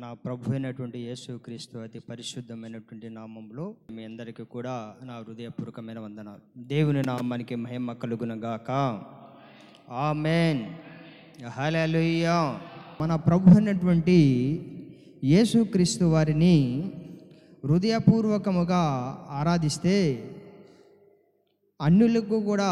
మన ప్రభు అయినటువంటి యేసు క్రీస్తు అతి పరిశుద్ధమైనటువంటి నామంలో మీ అందరికీ కూడా నా హృదయపూర్వకమైన వందనాలు దేవుని నామానికి మహిమ కలుగునగాక ఆమెన్ హల్లెలూయా మన ప్రభు అయినటువంటి యేసుక్రీస్తు వారిని హృదయపూర్వకముగా ఆరాధిస్తే అన్యులకు కూడా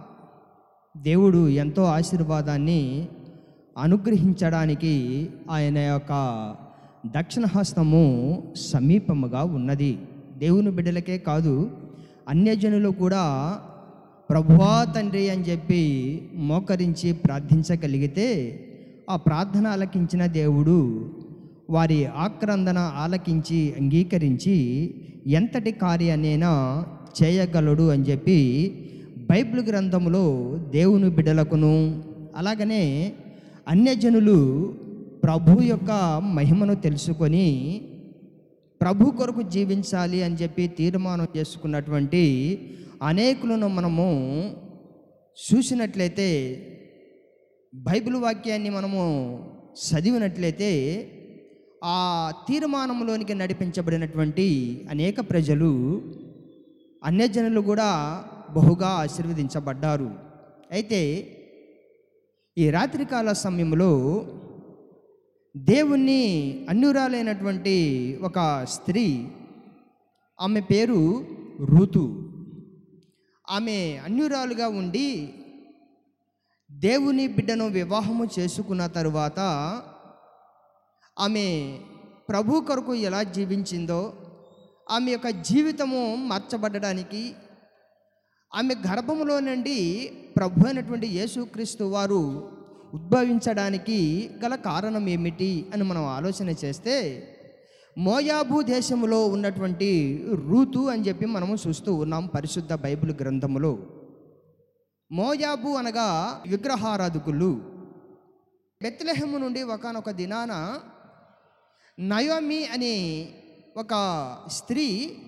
దేవుడు ఎంతో ఆశీర్వాదాన్ని అనుగ్రహించడానికి ఆయన యొక్క దక్షిణ హస్తము సమీపముగా ఉన్నది దేవుని బిడ్డలకే కాదు అన్యజనులు కూడా ప్రభువా తండ్రి అని చెప్పి మోకరించి ప్రార్థించగలిగితే ఆ ప్రార్థన ఆలకించిన దేవుడు వారి ఆక్రందన ఆలకించి అంగీకరించి ఎంతటి కార్యాన్నైనా చేయగలడు అని చెప్పి బైబిల్ గ్రంథములో దేవుని బిడ్డలకును అలాగనే అన్యజనులు ప్రభు యొక్క మహిమను తెలుసుకొని ప్రభు కొరకు జీవించాలి అని చెప్పి తీర్మానం చేసుకున్నటువంటి అనేకులను మనము చూసినట్లయితే బైబిల్ వాక్యాన్ని మనము చదివినట్లయితే ఆ తీర్మానంలోనికి నడిపించబడినటువంటి అనేక ప్రజలు అన్యజనులు కూడా బహుగా ఆశీర్వదించబడ్డారు అయితే ఈ రాత్రికాల సమయంలో దేవుణ్ణి అన్యురాలైనటువంటి ఒక స్త్రీ ఆమె పేరు ఋతు ఆమె అన్యురాలుగా ఉండి దేవుని బిడ్డను వివాహము చేసుకున్న తరువాత ఆమె ప్రభు కొరకు ఎలా జీవించిందో ఆమె యొక్క జీవితము మార్చబడడానికి ఆమె గర్భములో నుండి ప్రభు అయినటువంటి యేసుక్రీస్తు వారు ఉద్భవించడానికి గల కారణం ఏమిటి అని మనం ఆలోచన చేస్తే మోయాబు దేశంలో ఉన్నటువంటి రూతు అని చెప్పి మనము చూస్తూ ఉన్నాం పరిశుద్ధ బైబిల్ గ్రంథములో మోయాబు అనగా విగ్రహారాధకులు బెత్లెహము నుండి ఒకనొక దినాన నయోమి అనే ఒక స్త్రీ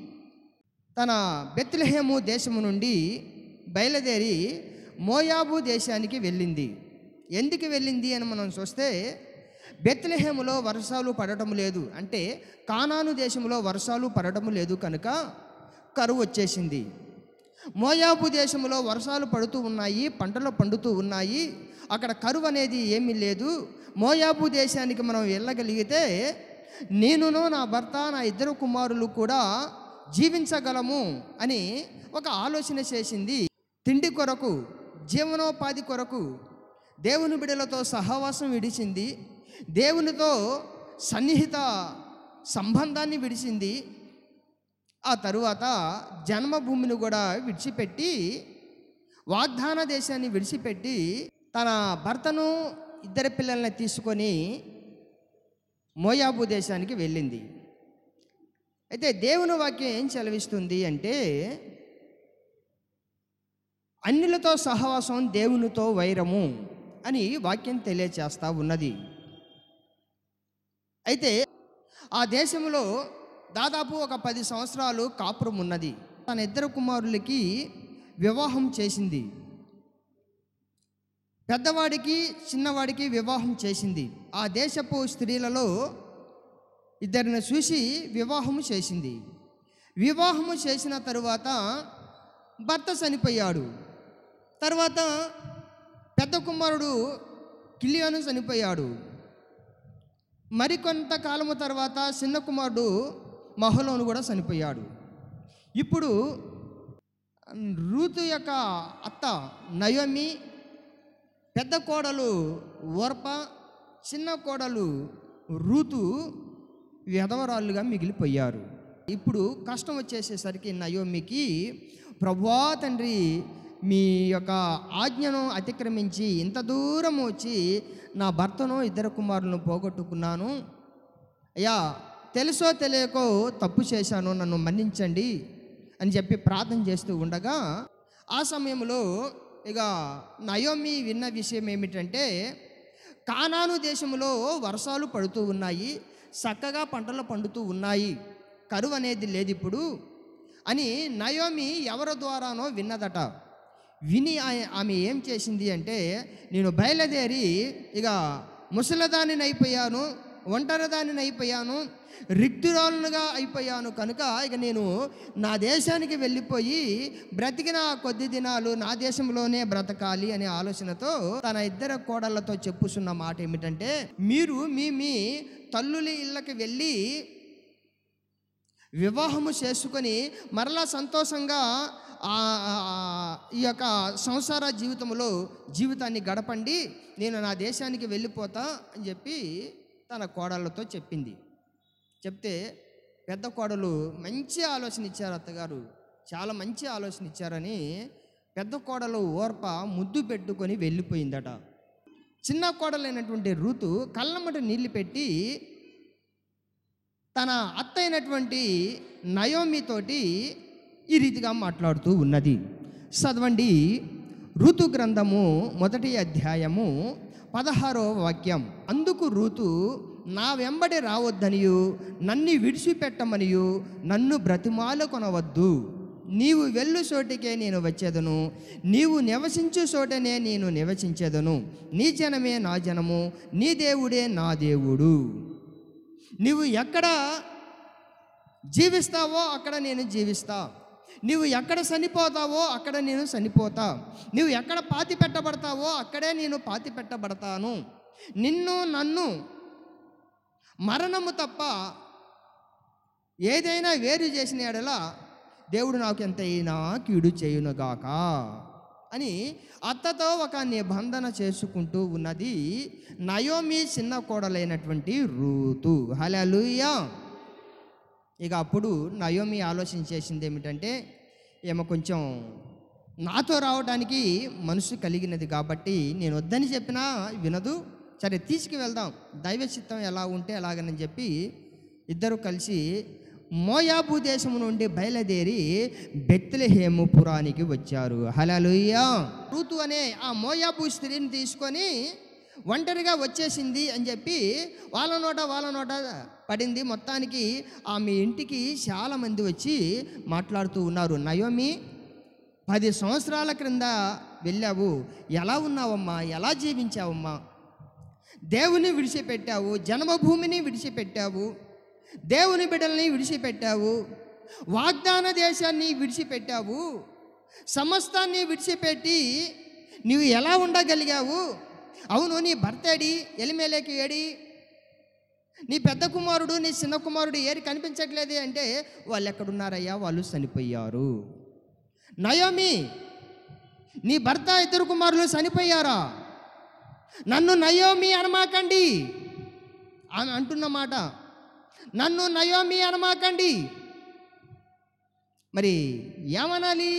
తన బెత్లెహేము దేశము నుండి బయలుదేరి మోయాబు దేశానికి వెళ్ళింది ఎందుకు వెళ్ళింది అని మనం చూస్తే బెత్లెహేములో వర్షాలు పడటం లేదు అంటే కానాను దేశంలో వర్షాలు పడటం లేదు కనుక కరువు వచ్చేసింది మోయాబు దేశంలో వర్షాలు పడుతూ ఉన్నాయి పంటలు పండుతూ ఉన్నాయి అక్కడ కరువు అనేది ఏమీ లేదు మోయాబు దేశానికి మనం వెళ్ళగలిగితే నేనును నా భర్త నా ఇద్దరు కుమారులు కూడా జీవించగలము అని ఒక ఆలోచన చేసింది తిండి కొరకు జీవనోపాధి కొరకు దేవుని బిడలతో సహవాసం విడిచింది దేవునితో సన్నిహిత సంబంధాన్ని విడిచింది ఆ తరువాత జన్మభూమిని కూడా విడిచిపెట్టి వాగ్దాన దేశాన్ని విడిచిపెట్టి తన భర్తను ఇద్దరు పిల్లల్ని తీసుకొని మోయాబు దేశానికి వెళ్ళింది అయితే దేవుని వాక్యం ఏం సెలవిస్తుంది అంటే అన్యులతో సహవాసం దేవునితో వైరము అని వాక్యం తెలియచేస్తా ఉన్నది అయితే ఆ దేశంలో దాదాపు ఒక పది సంవత్సరాలు కాపురం ఉన్నది తన ఇద్దరు కుమారులకి వివాహం చేసింది పెద్దవాడికి చిన్నవాడికి వివాహం చేసింది ఆ దేశపు స్త్రీలలో ఇద్దరిని చూసి వివాహము చేసింది వివాహము చేసిన తరువాత భర్త చనిపోయాడు తర్వాత పెద్ద కుమారుడు కిలియోను చనిపోయాడు మరికొంత కాలము తర్వాత చిన్న కుమారుడు మహలోను కూడా చనిపోయాడు ఇప్పుడు రూతు యొక్క అత్త నయోమి పెద్ద కోడలు ఓర్ప చిన్న కోడలు రూతు విధవరాళ్ళుగా మిగిలిపోయారు ఇప్పుడు కష్టం వచ్చేసేసరికి నయోమికి ప్రభువా తండ్రి మీ యొక్క ఆజ్ఞను అతిక్రమించి ఇంత దూరం వచ్చి నా భర్తను ఇద్దరు కుమారులను పోగొట్టుకున్నాను అయ్యా తెలుసో తెలియకో తప్పు చేశాను నన్ను మన్నించండి అని చెప్పి ప్రార్థన చేస్తూ ఉండగా ఆ సమయంలో ఇక నయోమి విన్న విషయం ఏమిటంటే కానాను దేశంలో వర్షాలు పడుతూ ఉన్నాయి చక్కగా పంటలు పండుతూ ఉన్నాయి కరువు అనేది లేదు ఇప్పుడు అని నయోమి ఎవరి ద్వారానో విన్నదట విని ఆయ- ఆమె ఏం చేసింది అంటే నేను బయలుదేరి ఇక ముసలదానిని అయిపోయాను ఒంటరిదానిని అయిపోయాను రిక్తురాలుగా అయిపోయాను కనుక ఇక నేను నా దేశానికి వెళ్ళిపోయి బ్రతికిన ఆ కొద్ది దినాలు నా దేశంలోనే బ్రతకాలి అనే ఆలోచనతో తన ఇద్దరు కోడళ్లతో చెప్పుతున్న మాట ఏమిటంటే మీరు మీ మీ తల్లుల ఇళ్ళకి వెళ్ళి వివాహము చేసుకొని మరలా సంతోషంగా ఆ ఆ- ఈ యొక్క సంసార జీవితంలో జీవితాన్ని గడపండి నేను నా దేశానికి వెళ్ళిపోతా అని చెప్పి తన కోడళ్ళతో చెప్పింది చెప్తే పెద్ద కోడలు మంచి ఆలోచన ఇచ్చారు అత్తగారు చాలా మంచి ఆలోచన ఇచ్చారని పెద్ద కోడలు ఓర్ప ముద్దు పెట్టుకొని వెళ్ళిపోయిందట చిన్న కోడలైనటువంటి ఋతు కళ్ళమ్మట నీళ్లు పెట్టి తన అత్త అయినటువంటి నయోమితోటి ఈ రీతిగా మాట్లాడుతూ ఉన్నది చదవండి ఋతు గ్రంథము మొదటి అధ్యాయము పదహారో వాక్యం అందుకు ఋతు నా వెంబడి రావద్దనియు నన్ను విడిచిపెట్టమనియు నన్ను బ్రతిమాల కొనవద్దు నీవు వెళ్ళు చోటికే నేను వచ్చేదను నీవు నివసించు చోటనే నేను నివసించేదను నీ జనమే నా జనము నీ దేవుడే నా దేవుడు నీవు ఎక్కడ జీవిస్తావో అక్కడ నేను జీవిస్తా నీవు ఎక్కడ చనిపోతావో అక్కడ నేను చనిపోతా నువ్వు ఎక్కడ పాతి పెట్టబడతావో అక్కడే నేను పాతి పెట్టబడతాను నిన్ను నన్ను మరణము తప్ప ఏదైనా వేరు చేసిన ఎడల దేవుడు నాకు ఎంతైనా కీడు చేయునుగాక అని అత్తతో ఒక నిబంధన చేసుకుంటూ ఉన్నది నయోమి చిన్న కోడలైనటువంటి రూతు హలలుయా ఇక అప్పుడు నయోమి ఆలోచన చేసింది ఏమిటంటే ఏమో కొంచెం నాతో రావడానికి మనసు కలిగినది కాబట్టి నేను వద్దని చెప్పినా వినదు సరే తీసుకువెళ్దాం దైవ చిత్తం ఎలా ఉంటే అలాగని చెప్పి ఇద్దరు కలిసి మోయాబు దేశం నుండి బయలుదేరి బెత్లెహేము పురానికి వచ్చారు హలలుయ్యా రూతు అనే ఆ మోయాబు స్త్రీని తీసుకొని ఒంటరిగా వచ్చేసింది అని చెప్పి వాళ్ళ నోట వాళ్ళ నోట పడింది మొత్తానికి ఆమె ఇంటికి చాలామంది వచ్చి మాట్లాడుతూ ఉన్నారు నయోమి పది సంవత్సరాల క్రింద వెళ్ళావు ఎలా ఉన్నావమ్మా ఎలా జీవించావమ్మా దేవుని విడిచిపెట్టావు జన్మభూమిని విడిచిపెట్టావు దేవుని బిడ్డల్ని విడిచిపెట్టావు వాగ్దాన దేశాన్ని విడిచిపెట్టావు సమస్తాన్ని విడిచిపెట్టి నీవు ఎలా ఉండగలిగావు అవును నీ భర్త ఏడి ఎలిమేలేకి ఏడి నీ పెద్ద కుమారుడు నీ చిన్న కుమారుడు ఏరి కనిపించట్లేదే అంటే వాళ్ళు ఎక్కడున్నారయ్యా వాళ్ళు చనిపోయారు నయోమి నీ భర్త ఇద్దరు కుమారులు చనిపోయారా నన్ను నయోమి అనమాకండి ఆమె అంటున్న మాట నన్ను నయోమి అనమాకండి మరి ఏమనాలి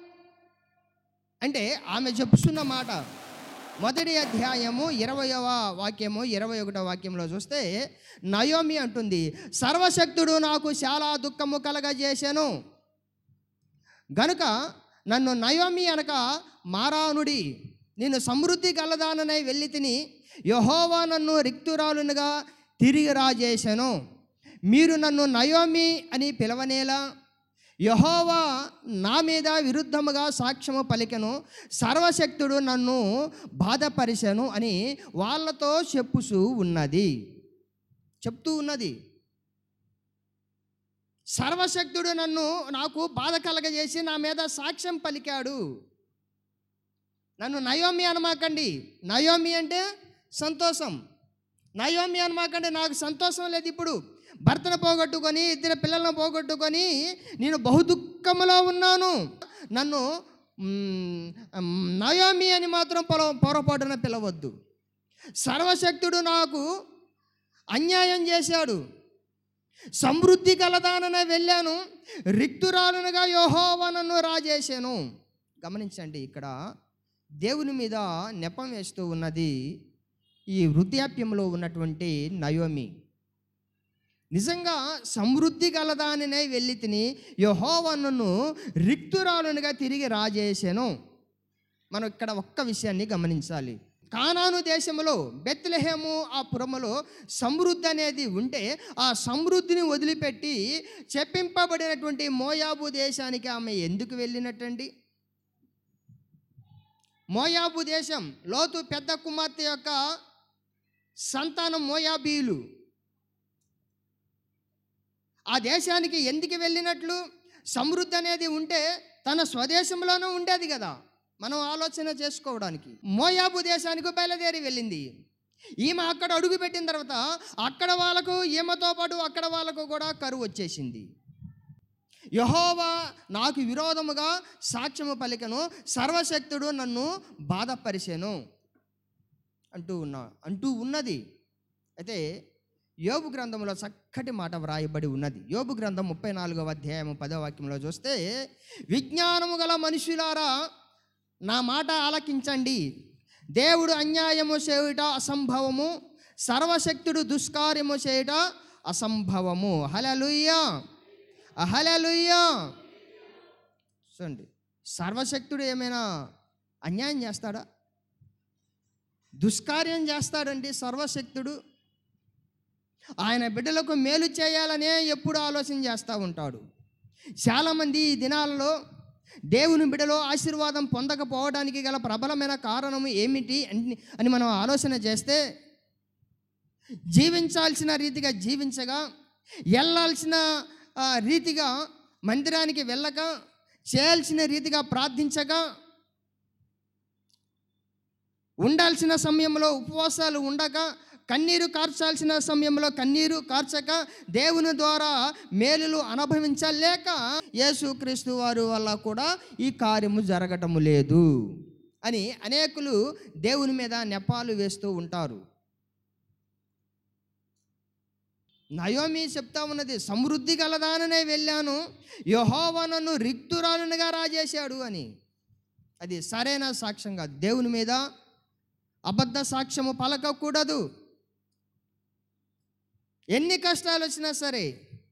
అంటే ఆమె చెప్పుతున్న మాట మొదటి అధ్యాయము ఇరవయవ వాక్యము ఇరవై ఒకటో వాక్యంలో చూస్తే నయోమి అంటుంది సర్వశక్తుడు నాకు చాలా దుఃఖము కలగజేశాను గనుక నన్ను నయోమి అనక మారానుడి నేను సమృద్ధి గలదాననై వెళ్ళి తిని యహోవా నన్ను రిక్తురాలునుగా తిరిగి రాజేశాను మీరు నన్ను నయోమి అని పిలవనేలా యహోవా నా మీద విరుద్ధముగా సాక్ష్యము పలికెను సర్వశక్తుడు నన్ను బాధపరిచెను అని వాళ్ళతో చెప్పుచూ ఉన్నది చెప్తూ ఉన్నది సర్వశక్తుడు నన్ను నాకు బాధ కలగజేసి నా మీద సాక్ష్యం పలికాడు నన్ను నయోమి అనమాకండి నయోమి అంటే సంతోషం నయోమి అనమాకండి నాకు సంతోషం లేదు ఇప్పుడు భర్తను పోగొట్టుకొని ఇద్దరు పిల్లలను పోగొట్టుకొని నేను బహు దుఃఖములో ఉన్నాను నన్ను మ్, నయోమి అని మాత్రం పొర పొరపాటున పిలవద్దు సర్వశక్తుడు నాకు అన్యాయం చేశాడు సమృద్ధి కలదాననే వెళ్ళాను రిక్తురాలునుగా యోహోవ నన్ను రాజేశాను గమనించండి ఇక్కడ దేవుని మీద నెపం వేస్తూ ఉన్నది ఈ వృద్ధాప్యంలో ఉన్నటువంటి నయోమి నిజంగా సమృద్ధి గలదానినే వెళ్ళి తిని యహోవన్నను రిక్తురాలునిగా తిరిగి రాజేశాను మనం ఇక్కడ ఒక్క విషయాన్ని గమనించాలి కానాను దేశంలో బెత్లెహేము ఆ పురములో సమృద్ధి అనేది ఉంటే ఆ సమృద్ధిని వదిలిపెట్టి చెప్పింపబడినటువంటి మోయాబు దేశానికి ఆమె ఎందుకు వెళ్ళినట్టండి మోయాబు దేశం లోతు పెద్ద కుమార్తె యొక్క సంతానం మోయాబీలు ఆ దేశానికి ఎందుకు వెళ్ళినట్లు సమృద్ధి అనేది ఉంటే తన స్వదేశంలోనూ ఉండేది కదా మనం ఆలోచన చేసుకోవడానికి మోయాబు దేశానికి బయలుదేరి వెళ్ళింది ఈమె అక్కడ అడుగు పెట్టిన తర్వాత అక్కడ వాళ్ళకు ఈమెతో పాటు అక్కడ వాళ్ళకు కూడా కరువు వచ్చేసింది యహోవా నాకు విరోధముగా సాక్ష్యము పలికను సర్వశక్తుడు నన్ను బాధపరిచాను అంటూ ఉన్నా అంటూ ఉన్నది అయితే యోబు గ్రంథంలో చక్కటి మాట వ్రాయబడి ఉన్నది యోబు గ్రంథం ముప్పై నాలుగవ అధ్యాయం పదో వాక్యంలో చూస్తే విజ్ఞానము గల మనుషులారా నా మాట ఆలకించండి దేవుడు అన్యాయము చేయుట అసంభవము సర్వశక్తుడు దుష్కార్యము చేయుట అసంభవము హలలుయ్యా అహలలుయ్యా చూడండి సర్వశక్తుడు ఏమైనా అన్యాయం చేస్తాడా దుష్కార్యం చేస్తాడండి సర్వశక్తుడు ఆయన బిడ్డలకు మేలు చేయాలనే ఎప్పుడు ఆలోచన చేస్తూ ఉంటాడు చాలామంది ఈ దినాలలో దేవుని బిడ్డలో ఆశీర్వాదం పొందకపోవడానికి గల ప్రబలమైన కారణం ఏమిటి అని అని మనం ఆలోచన చేస్తే జీవించాల్సిన రీతిగా జీవించగా వెళ్ళాల్సిన ఆ, రీతిగా మందిరానికి వెళ్ళక చేయాల్సిన రీతిగా ప్రార్థించగా ఉండాల్సిన సమయంలో ఉపవాసాలు ఉండక కన్నీరు కార్చాల్సిన సమయంలో కన్నీరు కార్చక దేవుని ద్వారా మేలులు అనుభవించలేక యేసుక్రీస్తు వారి వల్ల కూడా ఈ కార్యము జరగటము లేదు అని అనేకులు దేవుని మీద నెపాలు వేస్తూ ఉంటారు నయోమి చెప్తా ఉన్నది సమృద్ధి గలదాననే వెళ్ళాను యహోవా నన్ను రిక్తురాలునిగా రాజేశాడు అని అది సరైన సాక్ష్యంగా దేవుని మీద అబద్ధ సాక్ష్యము పలకకూడదు ఎన్ని కష్టాలు వచ్చినా సరే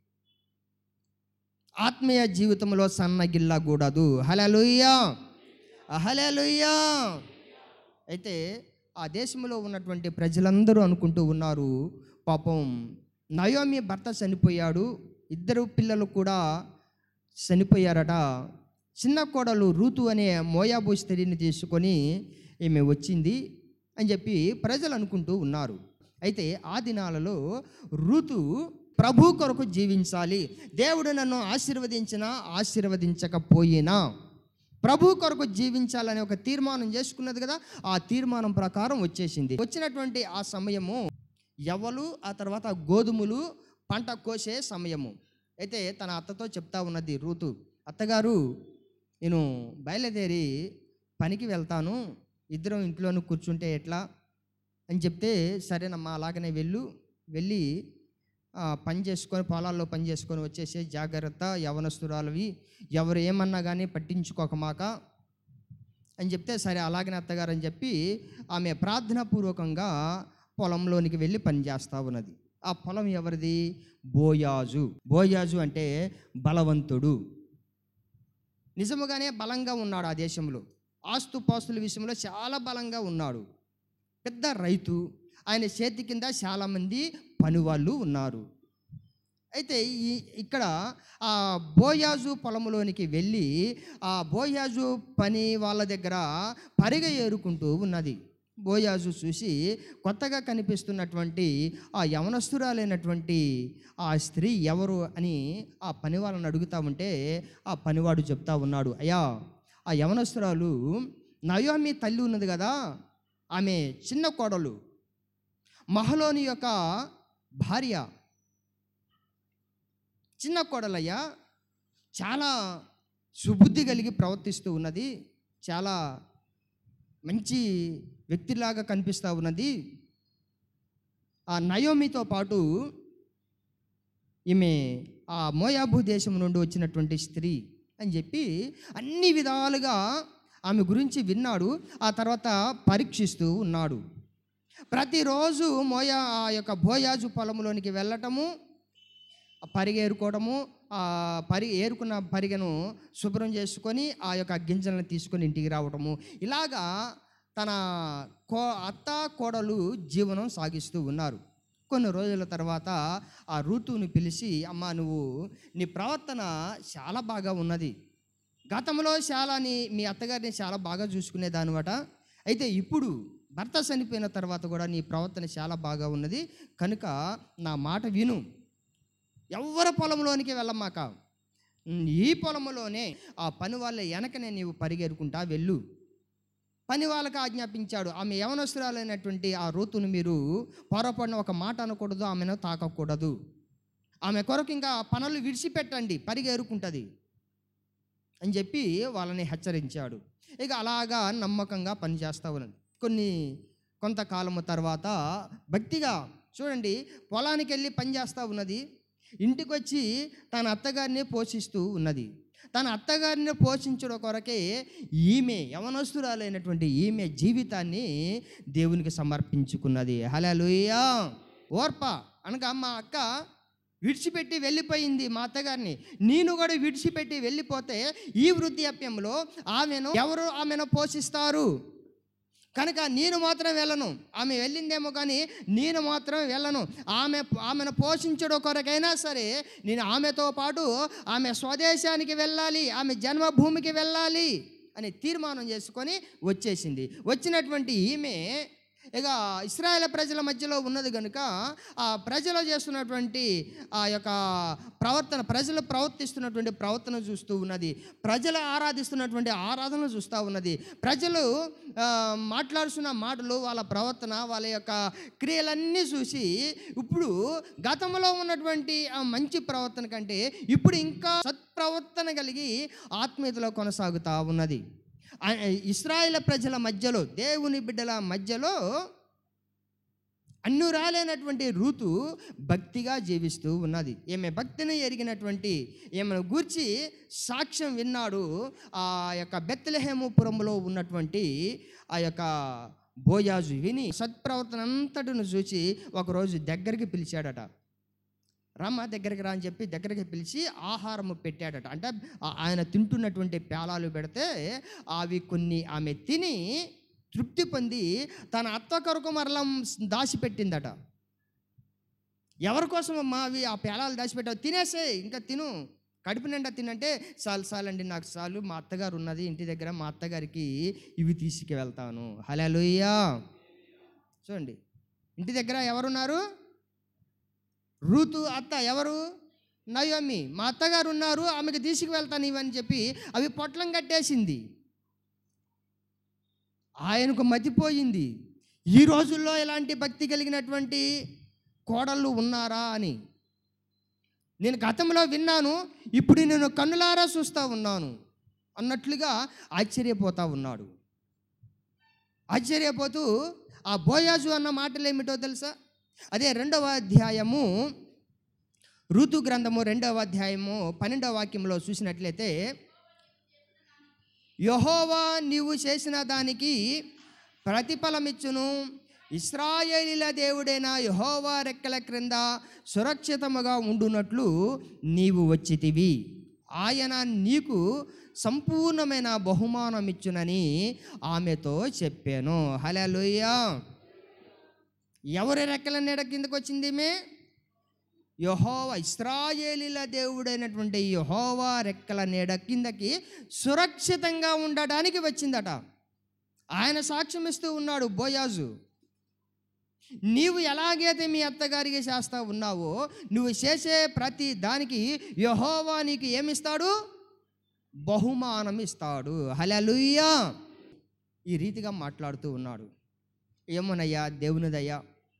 ఆత్మీయ జీవితంలో సన్నగిల్లకూడదు హలలుయ్యా హలలుయ్యా అయితే ఆ దేశంలో ఉన్నటువంటి ప్రజలందరూ అనుకుంటూ ఉన్నారు పాపం నయోమి భర్త చనిపోయాడు ఇద్దరు పిల్లలు కూడా చనిపోయారట చిన్న కోడలు రూతు అనే మోయాబు స్త్రీని తీసుకొని ఈమె వచ్చింది అని చెప్పి ప్రజలు అనుకుంటూ ఉన్నారు అయితే ఆ దినాలలో ఋతు ప్రభు కొరకు జీవించాలి దేవుడు నన్ను ఆశీర్వదించినా ఆశీర్వదించకపోయినా ప్రభు కొరకు జీవించాలని ఒక తీర్మానం చేసుకున్నది కదా ఆ తీర్మానం ప్రకారం వచ్చేసింది వచ్చినటువంటి ఆ సమయము ఎవలు ఆ తర్వాత గోధుమలు పంట కోసే సమయము అయితే తన అత్తతో చెప్తా ఉన్నది రూతు అత్తగారు నేను బయలుదేరి పనికి వెళ్తాను ఇద్దరం ఇంట్లోనూ కూర్చుంటే ఎట్లా అని చెప్తే సరేనమ్మా అలాగనే వెళ్ళు వెళ్ళి ఆ, పని చేసుకొని పొలాల్లో పని చేసుకొని వచ్చేసే జాగ్రత్త యవనస్తురాలవి ఎవరు ఏమన్నా కానీ పట్టించుకోకమాక అని చెప్తే సరే అలాగనే అత్తగారు అని చెప్పి ఆమె ప్రార్థనాపూర్వకంగా పొలంలోనికి వెళ్ళి పని చేస్తూ ఉన్నది ఆ పొలం ఎవరిది బోయాజు బోయాజు అంటే బలవంతుడు నిజముగానే బలంగా ఉన్నాడు ఆ దేశంలో ఆస్తుపాస్తుల విషయంలో చాలా బలంగా ఉన్నాడు పెద్ద రైతు ఆయన చేతి కింద చాలామంది పనివాళ్ళు ఉన్నారు అయితే ఈ ఇక్కడ ఆ బోయాజు పొలంలోనికి వెళ్ళి ఆ బోయాజు పని వాళ్ళ దగ్గర పరిగ ఏరుకుంటూ ఉన్నది బోయాజు చూసి కొత్తగా కనిపిస్తున్నటువంటి ఆ యవనస్తురాలైనటువంటి ఆ స్త్రీ ఎవరు అని ఆ పని వాళ్ళని అడుగుతా ఉంటే ఆ పనివాడు చెప్తా ఉన్నాడు అయ్యా ఆ యవనస్తురాలు నయోమి తల్లి ఉన్నది కదా ఆమె చిన్న కోడలు మహలోని యొక్క భార్య చిన్న కోడలయ్యా చాలా సుబుద్ధి కలిగి ప్రవర్తిస్తూ ఉన్నది చాలా మంచి వ్యక్తిలాగా కనిపిస్తూ ఉన్నది ఆ నయోమితో పాటు ఈమె ఆ మోయాబు దేశం నుండి వచ్చినటువంటి స్త్రీ అని చెప్పి అన్ని విధాలుగా ఆమె గురించి విన్నాడు ఆ తర్వాత పరీక్షిస్తూ ఉన్నాడు ప్రతిరోజు మోయా ఆ యొక్క బోయాజు పొలంలోనికి వెళ్ళటము ఆ పరిగె ఏరుకోవడము ఆ పరి ఏరుకున్న పరిగెను శుభ్రం చేసుకొని ఆ యొక్క గింజలను తీసుకొని ఇంటికి రావటము ఇలాగా తన కో అత్త కోడలు జీవనం సాగిస్తూ ఉన్నారు కొన్ని రోజుల తర్వాత ఆ ఋతువుని పిలిచి అమ్మ నువ్వు నీ ప్రవర్తన చాలా బాగా ఉన్నది గతంలో చాలా నీ మీ అత్తగారిని చాలా బాగా చూసుకునేదానివట అయితే ఇప్పుడు భర్త చనిపోయిన తర్వాత కూడా నీ ప్రవర్తన చాలా బాగా ఉన్నది కనుక నా మాట విను ఎవరి పొలంలోనికి వెళ్ళమాక ఈ పొలంలోనే ఆ పని వాళ్ళ వెనకనే నీవు పరిగెరుకుంటా వెళ్ళు పని వాళ్ళకి ఆజ్ఞాపించాడు ఆమె యవనస్తురాలైనటువంటి ఆ రూతును మీరు పొరపడిన ఒక మాట అనకూడదు ఆమెను తాకకూడదు ఆమె కొరకు ఇంకా పనులు విడిచిపెట్టండి పరిగెరుకుంటుంది అని చెప్పి వాళ్ళని హెచ్చరించాడు ఇక అలాగా నమ్మకంగా పనిచేస్తూ ఉన్నది కొన్ని కొంతకాలము తర్వాత భక్తిగా చూడండి పొలానికి వెళ్ళి పనిచేస్తూ ఉన్నది ఇంటికి వచ్చి తన అత్తగారిని పోషిస్తూ ఉన్నది తన అత్తగారిని పోషించడం కొరకే ఈమె యవనస్తురాలైనటువంటి ఈమె జీవితాన్ని దేవునికి సమర్పించుకున్నది హలలుయా ఓర్ప అనగా మా అక్క విడిచిపెట్టి వెళ్ళిపోయింది మా అత్తగారిని నేను కూడా విడిచిపెట్టి వెళ్ళిపోతే ఈ వృద్ధాప్యంలో ఆమెను ఎవరు ఆమెను పోషిస్తారు కనుక నేను మాత్రం వెళ్ళను ఆమె వెళ్ళిందేమో కానీ నేను మాత్రం వెళ్ళను ఆమె ఆమెను పోషించడం కొరకైనా సరే నేను ఆమెతో పాటు ఆమె స్వదేశానికి వెళ్ళాలి ఆమె జన్మభూమికి వెళ్ళాలి అని తీర్మానం చేసుకొని వచ్చేసింది వచ్చినటువంటి ఈమె ఇక ఇస్రాయేల్ ప్రజల మధ్యలో ఉన్నది కనుక ఆ ప్రజలు చేస్తున్నటువంటి ఆ యొక్క ప్రవర్తన ప్రజలు ప్రవర్తిస్తున్నటువంటి ప్రవర్తన చూస్తూ ఉన్నది ప్రజలు ఆరాధిస్తున్నటువంటి ఆరాధన చూస్తూ ఉన్నది ప్రజలు ఆ, మాట్లాడుతున్న మాటలు వాళ్ళ ప్రవర్తన వాళ్ళ యొక్క క్రియలన్నీ చూసి ఇప్పుడు గతంలో ఉన్నటువంటి ఆ మంచి ప్రవర్తన కంటే ఇప్పుడు ఇంకా సత్ప్రవర్తన కలిగి ఆత్మీయతలో కొనసాగుతూ ఉన్నది ఆ- ఇస్రాయేల్ ప్రజల మధ్యలో దేవుని బిడ్డల మధ్యలో అన్నురాలైనటువంటి రూతు భక్తిగా జీవిస్తూ ఉన్నది ఈమె భక్తిని ఎరిగినటువంటి ఈమెను గూర్చి సాక్ష్యం విన్నాడు ఆ యొక్క బెత్తలహేముపురంలో ఉన్నటువంటి ఆ యొక్క బోయాజు విని సత్ప్రవర్తన అంతటిని చూసి ఒకరోజు దగ్గరికి పిలిచాడట రమ్మ దగ్గరికి రా అని చెప్పి దగ్గరికి పిలిచి ఆహారము పెట్టాడట అంటే ఆ- ఆయన తింటున్నటువంటి పేలాలు పెడితే అవి కొన్ని ఆమె తిని తృప్తి పొంది తన అత్త కొరకు మరలా దాచిపెట్టిందట ఎవరి కోసం అమ్మా అవి ఆ పేలాలు దాచిపెట్టావు తినేసే ఇంకా తిను కడుపు నిండా తినంటే చాలు చాలండి నాకు చాలు మా అత్తగారు ఉన్నది ఇంటి దగ్గర మా అత్తగారికి ఇవి తీసుకువెళ్తాను హలోయ్యా చూడండి ఇంటి దగ్గర ఎవరున్నారు రూతు అత్త ఎవరు నయోమి మా అత్తగారు ఉన్నారు ఆమెకు తీసుకువెళ్తాను ఇవని చెప్పి అవి పొట్లం కట్టేసింది ఆయనకు మతిపోయింది ఈ రోజుల్లో ఎలాంటి భక్తి కలిగినటువంటి కోడళ్ళు ఉన్నారా అని నేను గతంలో విన్నాను ఇప్పుడు నేను కన్నులారా చూస్తూ ఉన్నాను అన్నట్లుగా ఆశ్చర్యపోతా ఉన్నాడు ఆశ్చర్యపోతూ ఆ బోయాజు అన్న మాటలు ఏమిటో తెలుసా అదే రెండవ అధ్యాయము ఋతు గ్రంథము రెండవ అధ్యాయము పన్నెండవ వాక్యంలో చూసినట్లయితే యహోవా నీవు చేసిన దానికి ప్రతిఫలమిచ్చును ఇస్రాయేలీల దేవుడైన యహోవా రెక్కల క్రింద సురక్షితముగా ఉండునట్లు నీవు వచ్చితివి ఆయన నీకు సంపూర్ణమైన బహుమానం ఇచ్చునని ఆమెతో చెప్పాను హలలుయ్యా ఎవరి రెక్కల నీడ కిందకు వచ్చింది మే యహోవా ఇస్రాయేలీల దేవుడైనటువంటి యహోవా రెక్కల నీడ కిందకి సురక్షితంగా ఉండడానికి వచ్చిందట ఆయన సాక్ష్యం ఇస్తూ ఉన్నాడు బోయాజు నీవు ఎలాగైతే మీ అత్తగారికి చేస్తా ఉన్నావో నువ్వు చేసే ప్రతి దానికి యహోవా నీకు ఏమిస్తాడు బహుమానం ఇస్తాడు హలలుయ్యా ఈ రీతిగా మాట్లాడుతూ ఉన్నాడు ఏమోనయ్యా దేవుని దయ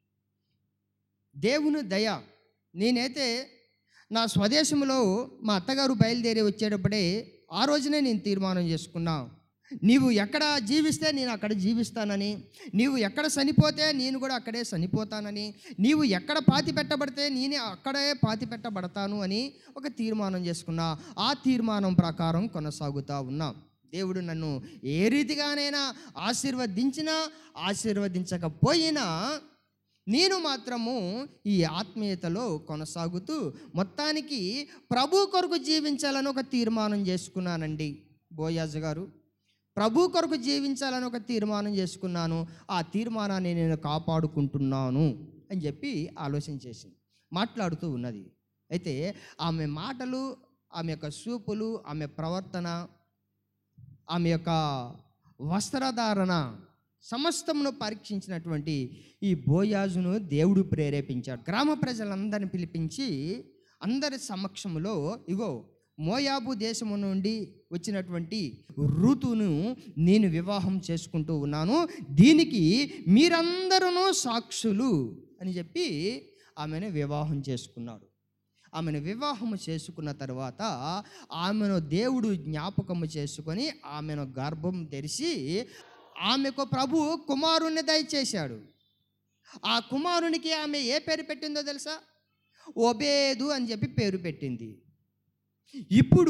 దేవుని దయ నేనైతే నా స్వదేశంలో మా అత్తగారు బయలుదేరి వచ్చేటప్పుడే ఆ రోజునే నేను తీర్మానం చేసుకున్నా నీవు ఎక్కడ జీవిస్తే నేను అక్కడ జీవిస్తానని నీవు ఎక్కడ చనిపోతే నేను కూడా అక్కడే చనిపోతానని నీవు ఎక్కడ పాతి పెట్టబడితే నేనే అక్కడే పాతి పెట్టబడతాను అని ఒక తీర్మానం చేసుకున్నా ఆ తీర్మానం ప్రకారం కొనసాగుతా ఉన్నా దేవుడు నన్ను ఏ రీతిగానైనా ఆశీర్వదించినా ఆశీర్వదించకపోయినా నేను మాత్రము ఈ ఆత్మీయతలో కొనసాగుతూ మొత్తానికి ప్రభు కొరకు జీవించాలని ఒక తీర్మానం చేసుకున్నానండి బోయాజ్ గారు ప్రభు కొరకు జీవించాలని ఒక తీర్మానం చేసుకున్నాను ఆ తీర్మానాన్ని నేను కాపాడుకుంటున్నాను అని చెప్పి ఆలోచన చేసింది మాట్లాడుతూ ఉన్నది అయితే ఆమె మాటలు ఆమె యొక్క చూపులు ఆమె ప్రవర్తన ఆమె యొక్క వస్త్రధారణ సమస్తమును పరీక్షించినటువంటి ఈ బోయాజును దేవుడు ప్రేరేపించాడు గ్రామ ప్రజలందరిని పిలిపించి అందరి సమక్షంలో ఇగో మోయాబు దేశము నుండి వచ్చినటువంటి ఋతును నేను వివాహం చేసుకుంటూ ఉన్నాను దీనికి మీరందరూ సాక్షులు అని చెప్పి ఆమెను వివాహం చేసుకున్నాడు ఆమెను వివాహము చేసుకున్న తర్వాత ఆమెను దేవుడు జ్ఞాపకము చేసుకొని ఆమెను గర్భం తెరిచి ఆమెకు ప్రభు కుమారుణ్ణి దయచేశాడు ఆ కుమారునికి ఆమె ఏ పేరు పెట్టిందో తెలుసా ఒబేదు అని చెప్పి పేరు పెట్టింది ఇప్పుడు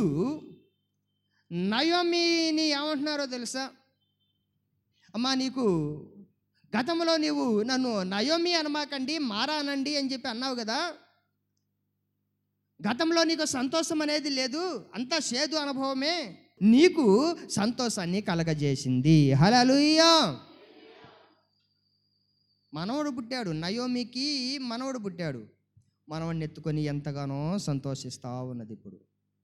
నయోమిని ఏమంటున్నారో తెలుసా అమ్మా నీకు గతంలో నీవు నన్ను నయోమి అనమాకండి మారానండి అని చెప్పి అన్నావు కదా గతంలో నీకు సంతోషం అనేది లేదు అంతా చేదు అనుభవమే నీకు సంతోషాన్ని కలగజేసింది హలలుయ్యా మనవడు పుట్టాడు నయోమికి మనవడు పుట్టాడు మనవడిని ఎత్తుకొని ఎంతగానో సంతోషిస్తా ఉన్నది ఇప్పుడు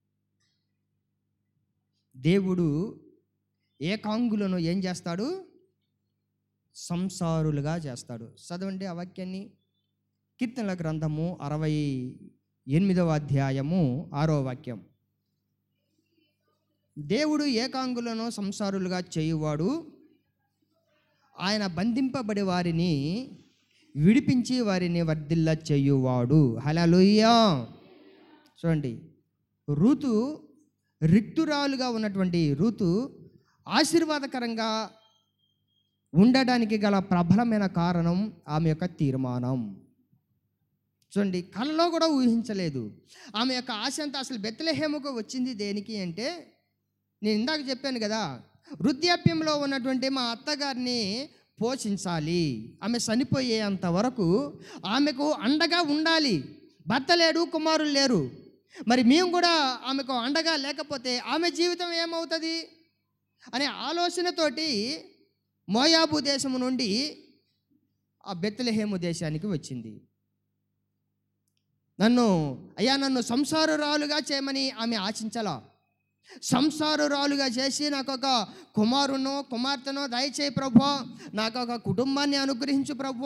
దేవుడు ఏకాంగులను ఏం చేస్తాడు సంసారులుగా చేస్తాడు చదవండి ఆ వాక్యాన్ని కీర్తనల గ్రంథము అరవై ఎనిమిదవ అధ్యాయము ఆరో వాక్యం దేవుడు ఏకాంగులను సంసారులుగా చేయువాడు ఆయన బంధింపబడి వారిని విడిపించి వారిని వర్ధిల్ల చేయువాడు హలలుయ్యా చూడండి ఋతు రిక్తురాలుగా ఉన్నటువంటి ఋతు ఆశీర్వాదకరంగా ఉండడానికి గల ప్రబలమైన కారణం ఆమె యొక్క తీర్మానం చూడండి కళ్ళలో కూడా ఊహించలేదు ఆమె యొక్క ఆశ అంతా అసలు బెత్తలహేముకు వచ్చింది దేనికి అంటే నేను ఇందాక చెప్పాను కదా వృద్ధాప్యంలో ఉన్నటువంటి మా అత్తగారిని పోషించాలి ఆమె చనిపోయేంత వరకు ఆమెకు అండగా ఉండాలి భర్త లేడు కుమారులు లేరు మరి మేము కూడా ఆమెకు అండగా లేకపోతే ఆమె జీవితం ఏమవుతుంది అనే ఆలోచనతోటి మోయాబు దేశము నుండి ఆ బెత్తలహేము దేశానికి వచ్చింది నన్ను అయ్యా నన్ను సంసారురాలుగా చేయమని ఆమె ఆశించలా సంసారురాలుగా చేసి నాకు ఒక కుమారునో కుమార్తెనో దయచేయి ప్రభు నాకు ఒక కుటుంబాన్ని అనుగ్రహించు ప్రభు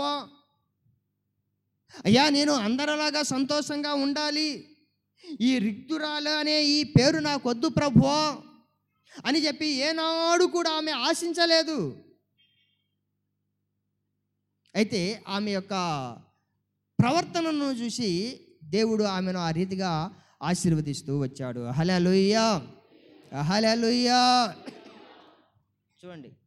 అయ్యా నేను అందరిలాగా సంతోషంగా ఉండాలి ఈ రిక్తురాలు అనే ఈ పేరు నాకు వద్దు ప్రభు అని చెప్పి ఏనాడు కూడా ఆమె ఆశించలేదు అయితే ఆమె యొక్క ప్రవర్తనను చూసి దేవుడు ఆమెను ఆ రీతిగా ఆశీర్వదిస్తూ వచ్చాడు హలలుయ్యా హలలుయ్యా చూడండి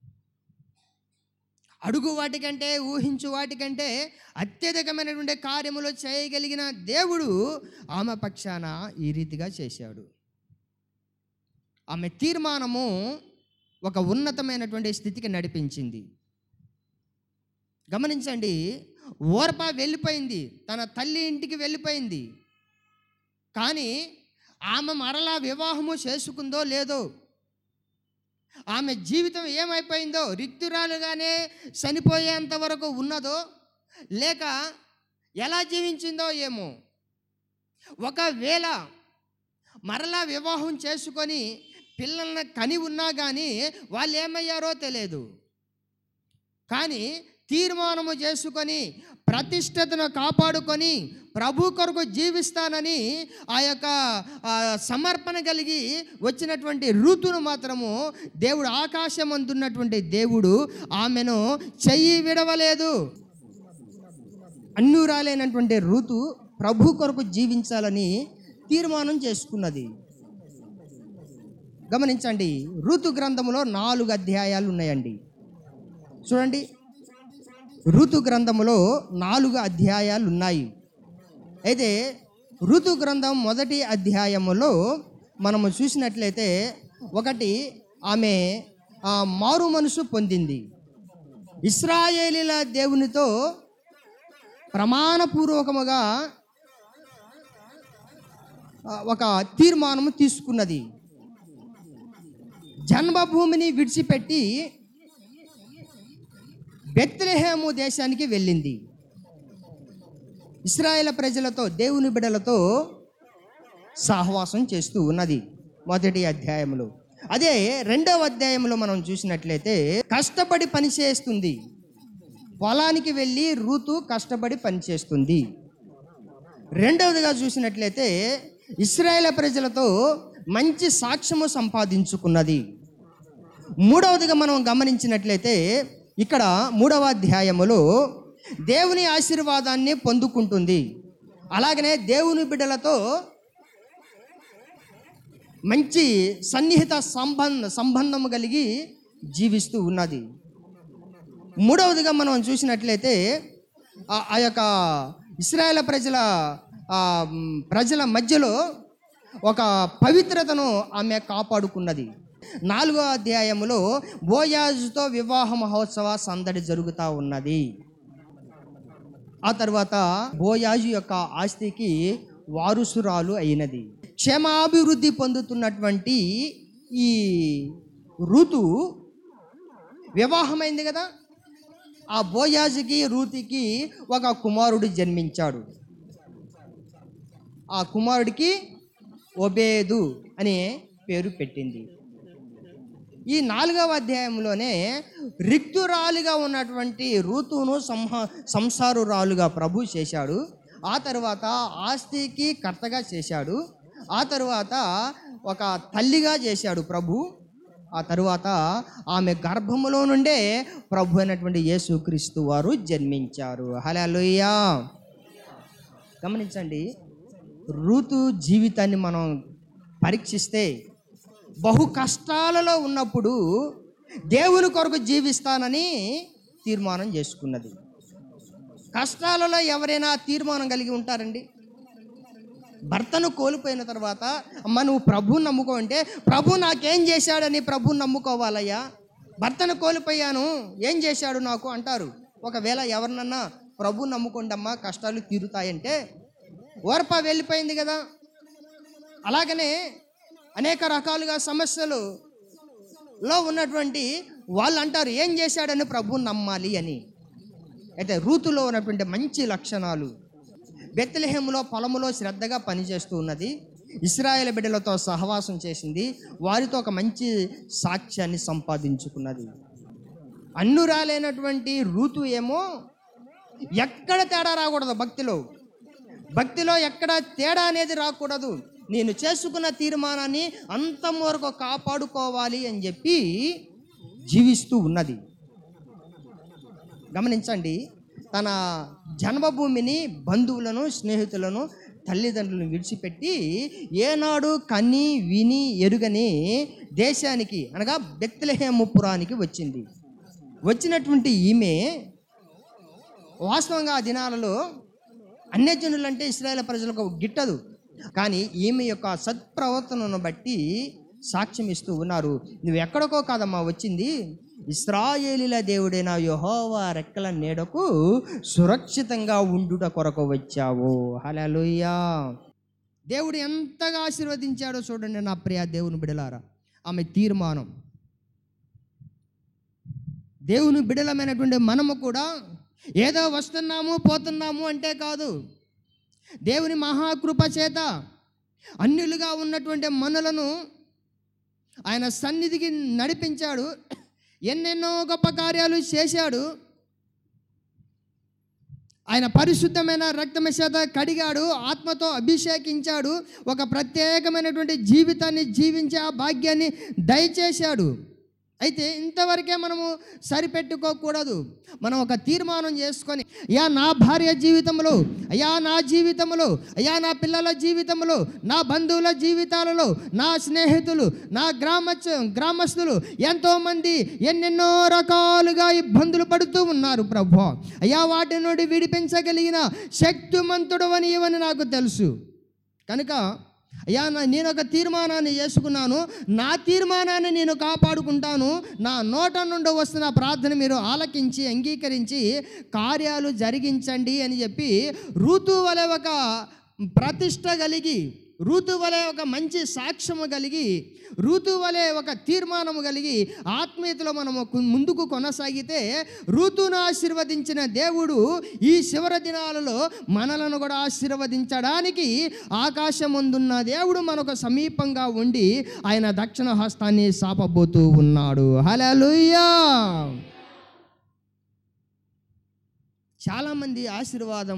అడుగు వాటికంటే ఊహించు వాటికంటే అత్యధికమైనటువంటి కార్యములు చేయగలిగిన దేవుడు ఆమె పక్షాన ఈ రీతిగా చేశాడు ఆమె తీర్మానము ఒక ఉన్నతమైనటువంటి స్థితికి నడిపించింది గమనించండి ఓర్ప వెళ్ళిపోయింది తన తల్లి ఇంటికి వెళ్ళిపోయింది కానీ ఆమె మరలా వివాహము చేసుకుందో లేదో ఆమె జీవితం ఏమైపోయిందో రిక్తురాలుగానే చనిపోయేంత వరకు ఉన్నదో లేక ఎలా జీవించిందో ఏమో ఒకవేళ మరలా వివాహం చేసుకొని పిల్లల్ని కని ఉన్నా కానీ వాళ్ళు ఏమయ్యారో తెలియదు కానీ తీర్మానము చేసుకొని ప్రతిష్టతను కాపాడుకొని ప్రభు కొరకు జీవిస్తానని ఆ యొక్క ఆ, సమర్పణ కలిగి వచ్చినటువంటి ఋతును మాత్రము దేవుడు ఆకాశం అందున్నటువంటి దేవుడు ఆమెను చెయ్యి విడవలేదు అన్నురాలైనటువంటి ఋతు ప్రభు కొరకు జీవించాలని తీర్మానం చేసుకున్నది గమనించండి ఋతు గ్రంథములో నాలుగు అధ్యాయాలు ఉన్నాయండి చూడండి ఋతు గ్రంథములో నాలుగు అధ్యాయాలు ఉన్నాయి అయితే ఋతు గ్రంథం మొదటి అధ్యాయములో మనము చూసినట్లయితే ఒకటి ఆమె ఆ, మారు మనసు పొందింది ఇస్రాయేలీల దేవునితో ప్రమాణపూర్వకముగా ఆ, ఒక తీర్మానము తీసుకున్నది జన్మభూమిని విడిచిపెట్టి బెత్లెహేము దేశానికి వెళ్ళింది ఇస్రాయేల్ ప్రజలతో దేవుని బిడలతో సహవాసం చేస్తూ ఉన్నది మొదటి అధ్యాయంలో అదే రెండవ అధ్యాయంలో మనం చూసినట్లయితే కష్టపడి పనిచేస్తుంది పొలానికి వెళ్ళి ఋతు కష్టపడి పనిచేస్తుంది రెండవదిగా చూసినట్లయితే ఇస్రాయేల్ ప్రజలతో మంచి సాక్ష్యము సంపాదించుకున్నది మూడవదిగా మనం గమనించినట్లయితే ఇక్కడ మూడవ అధ్యాయములో దేవుని ఆశీర్వాదాన్ని పొందుకుంటుంది అలాగనే దేవుని బిడ్డలతో మంచి సన్నిహిత సంబంధ సంబంధం కలిగి జీవిస్తూ ఉన్నది మూడవదిగా మనం చూసినట్లయితే ఆ- ఆ యొక్క ఇస్రాయేల్ ప్రజల ఆ, మ్, ప్రజల మధ్యలో ఒక పవిత్రతను ఆమె కాపాడుకున్నది నాలుగో అధ్యాయములో బోయాజుతో వివాహ మహోత్సవ సందడి జరుగుతూ ఉన్నది ఆ తర్వాత బోయాజు యొక్క ఆస్తికి వారసురాలు అయినది క్షేమాభివృద్ధి పొందుతున్నటువంటి ఈ ఋతు వివాహమైంది కదా ఆ బోయాజుకి రూతికి ఒక కుమారుడు జన్మించాడు ఆ కుమారుడికి ఒబేదు అనే పేరు పెట్టింది ఈ నాలుగవ అధ్యాయంలోనే రిక్తురాలుగా ఉన్నటువంటి ఋతువును సంహ సంసారురాలుగా ప్రభు చేశాడు ఆ తర్వాత ఆస్తికి కర్తగా చేశాడు ఆ తరువాత ఒక తల్లిగా చేశాడు ప్రభు ఆ తరువాత ఆమె గర్భములో నుండే ప్రభు అయినటువంటి యేసుక్రీస్తు వారు జన్మించారు హలోయ్యా గమనించండి ఋతు జీవితాన్ని మనం పరీక్షిస్తే బహు కష్టాలలో ఉన్నప్పుడు దేవుని కొరకు జీవిస్తానని తీర్మానం చేసుకున్నది కష్టాలలో ఎవరైనా తీర్మానం కలిగి ఉంటారండి భర్తను కోల్పోయిన తర్వాత అమ్మ నువ్వు ప్రభుని నమ్ముకో అంటే ప్రభు నాకేం చేశాడని ప్రభుని నమ్ముకోవాలయ్యా భర్తను కోల్పోయాను ఏం చేశాడు నాకు అంటారు ఒకవేళ ఎవరినన్నా ప్రభు నమ్ముకోండి అమ్మా కష్టాలు తీరుతాయంటే ఓర్ప వెళ్ళిపోయింది కదా అలాగనే అనేక రకాలుగా సమస్యలు లో ఉన్నటువంటి వాళ్ళు అంటారు ఏం చేశాడని ప్రభుని నమ్మాలి అని అయితే రూతులో ఉన్నటువంటి మంచి లక్షణాలు బెత్తలహేములో పొలములో శ్రద్ధగా పనిచేస్తూ ఉన్నది ఇస్రాయేల్ బిడ్డలతో సహవాసం చేసింది వారితో ఒక మంచి సాక్ష్యాన్ని సంపాదించుకున్నది అన్నురాలైనటువంటి ఋతు ఏమో ఎక్కడ తేడా రాకూడదు భక్తిలో భక్తిలో ఎక్కడ తేడా అనేది రాకూడదు నేను చేసుకున్న తీర్మానాన్ని అంతం వరకు కాపాడుకోవాలి అని చెప్పి జీవిస్తూ ఉన్నది గమనించండి తన జన్మభూమిని బంధువులను స్నేహితులను తల్లిదండ్రులను విడిచిపెట్టి ఏనాడు కని విని ఎరుగని దేశానికి అనగా బెత్లహేముపురానికి వచ్చింది వచ్చినటువంటి ఈమె వాస్తవంగా ఆ దినాలలో అన్యజనులంటే ఇస్రాయేల్ ప్రజలకు గిట్టదు కానీ ఈమె యొక్క సత్ప్రవర్తనను బట్టి సాక్ష్యం ఇస్తూ ఉన్నారు నువ్వు ఎక్కడికో కాదమ్మా వచ్చింది ఇస్రాయేలీల దేవుడైన యెహోవా రెక్కల నీడకు సురక్షితంగా ఉండుట కొరకు వచ్చావు హలలుయా దేవుడు ఎంతగా ఆశీర్వదించాడో చూడండి నా ప్రియ దేవుని బిడలారా ఆమె తీర్మానం దేవుని బిడలమైనటువంటి మనము కూడా ఏదో వస్తున్నాము పోతున్నాము అంటే కాదు దేవుని మహాకృప చేత అన్యులుగా ఉన్నటువంటి మనలను ఆయన సన్నిధికి నడిపించాడు ఎన్నెన్నో గొప్ప కార్యాలు చేశాడు ఆయన పరిశుద్ధమైన రక్తమ చేత కడిగాడు ఆత్మతో అభిషేకించాడు ఒక ప్రత్యేకమైనటువంటి జీవితాన్ని జీవించే ఆ భాగ్యాన్ని దయచేశాడు అయితే ఇంతవరకే మనము సరిపెట్టుకోకూడదు మనం ఒక తీర్మానం చేసుకొని అయ్యా నా భార్య జీవితంలో అయ్యా నా జీవితంలో అయ్యా నా పిల్లల జీవితంలో నా బంధువుల జీవితాలలో నా స్నేహితులు నా గ్రామ గ్రామస్తులు ఎంతోమంది ఎన్నెన్నో రకాలుగా ఇబ్బందులు పడుతూ ఉన్నారు ప్రభు అయ్యా వాటి నుండి విడిపించగలిగిన శక్తిమంతుడు అని ఇవని నాకు తెలుసు కనుక అయ్యా నా- నేను ఒక తీర్మానాన్ని చేసుకున్నాను నా తీర్మానాన్ని నేను కాపాడుకుంటాను నా నోట నుండి వస్తున్న ప్రార్థన మీరు ఆలకించి అంగీకరించి కార్యాలు జరిగించండి అని చెప్పి ఋతు వలె ఒక ప్రతిష్ట కలిగి ఋతు వలె ఒక మంచి సాక్ష్యము కలిగి ఋతు వలె ఒక తీర్మానము కలిగి ఆత్మీయతలో మనము కు- ముందుకు కొనసాగితే ఋతును ఆశీర్వదించిన దేవుడు ఈ శివర దినాలలో మనలను కూడా ఆశీర్వదించడానికి ఆకాశం ముందున్న దేవుడు మనకు సమీపంగా ఉండి ఆయన దక్షిణ హస్తాన్ని సాపబోతూ ఉన్నాడు హలలుయా చాలామంది ఆశీర్వాదం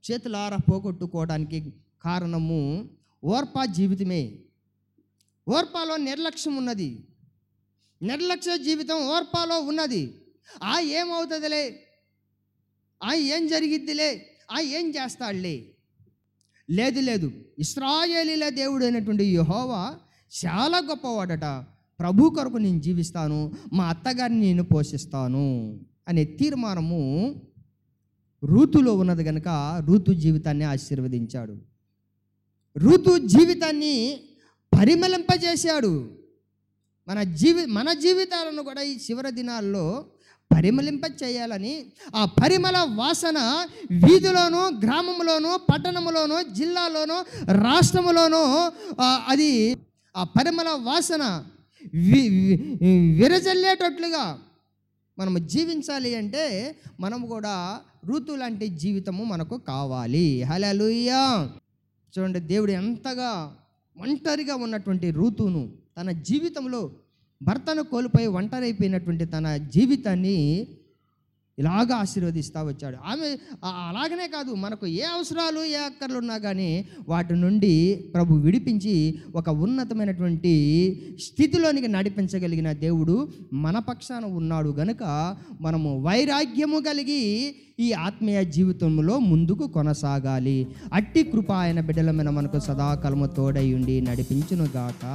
చేతులారా పోగొట్టుకోవడానికి కారణము ఓర్పా జీవితమే ఓర్పాలో నిర్లక్ష్యం ఉన్నది నిర్లక్ష్య జీవితం ఓర్పాలో ఉన్నది ఆ ఏమవుతుందిలే ఆ ఏం జరిగిద్దిలే ఆ ఏం చేస్తాడులే లేదు లేదు ఇస్రాయేలీల దేవుడు అయినటువంటి యహోవా చాలా గొప్పవాడట ప్రభు కొరకు నేను జీవిస్తాను మా అత్తగారిని నేను పోషిస్తాను అనే తీర్మానము రూతులో ఉన్నది కనుక రూతు జీవితాన్ని ఆశీర్వదించాడు ఋతు జీవితాన్ని పరిమళింపజేశాడు మన జీవి మన జీవితాలను కూడా ఈ చివరి దినాల్లో పరిమళింప చేయాలని ఆ పరిమళ వాసన వీధిలోనూ గ్రామంలోనూ పట్టణంలోనూ జిల్లాలోనూ రాష్ట్రంలోనూ ఆ, అది ఆ పరిమళ వాసన వి వి- విరజల్లేటట్లుగా మనము జీవించాలి అంటే మనము కూడా ఋతు లాంటి జీవితము మనకు కావాలి హలలుయ్యా చూడండి దేవుడు ఎంతగా ఒంటరిగా ఉన్నటువంటి ఋతువును తన జీవితంలో భర్తను కోల్పోయి ఒంటరైపోయినటువంటి తన జీవితాన్ని ఇలాగ ఆశీర్వదిస్తూ వచ్చాడు ఆమె ఆ- అలాగనే కాదు మనకు ఏ అవసరాలు ఏ అక్కర్లు ఉన్నా కానీ వాటి నుండి ప్రభు విడిపించి ఒక ఉన్నతమైనటువంటి స్థితిలోనికి నడిపించగలిగిన దేవుడు మన పక్షాన ఉన్నాడు గనుక మనము వైరాగ్యము కలిగి ఈ ఆత్మీయ జీవితంలో ముందుకు కొనసాగాలి అట్టి కృప ఆయన బిడ్డలమైన మనకు సదాకాలము తోడై ఉండి నడిపించునుగాక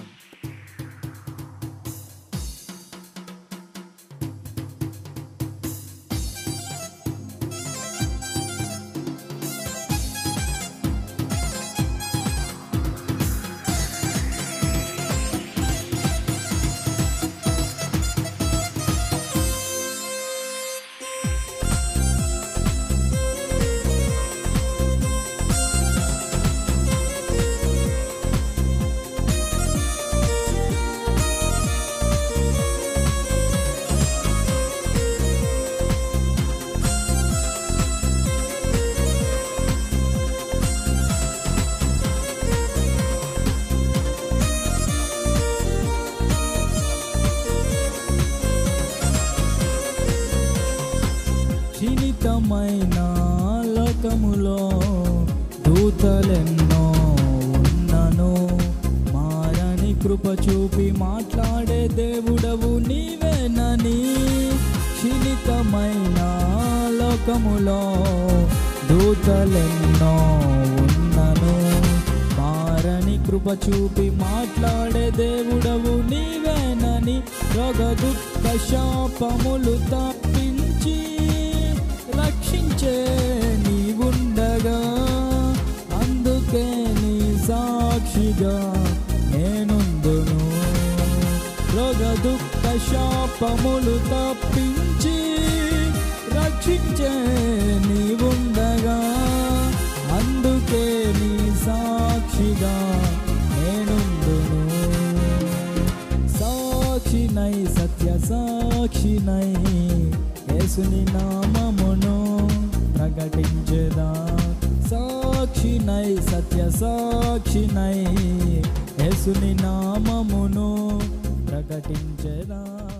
క్షీణితమైన లోకములో దూతలెన్నో ఉన్నను మారని కృప చూపి మాట్లాడే దేవుడవు నీవేనని క్షీణితమైన లోకములో దూతలెన్నో ఉన్నను మారని కృప చూపి మాట్లాడే దేవుడవు నీవేనని రోగ దుఃఖ శాపములు తప్పించి రక్షించే నీవుండగా అందుకే నీ సాక్షిగా నేనుందును రోగ దుఃఖ శాపములు తప్పించి రక్షించే నీవుండగా అందుకే నీ సాక్షిగా నేనుందును సాక్షినై సత్య సాక్షినై యేసుని నామమును ప్రకటించేదా సాక్షినై సత్య సాక్షినై యేసుని నామమును ప్రకటించేదా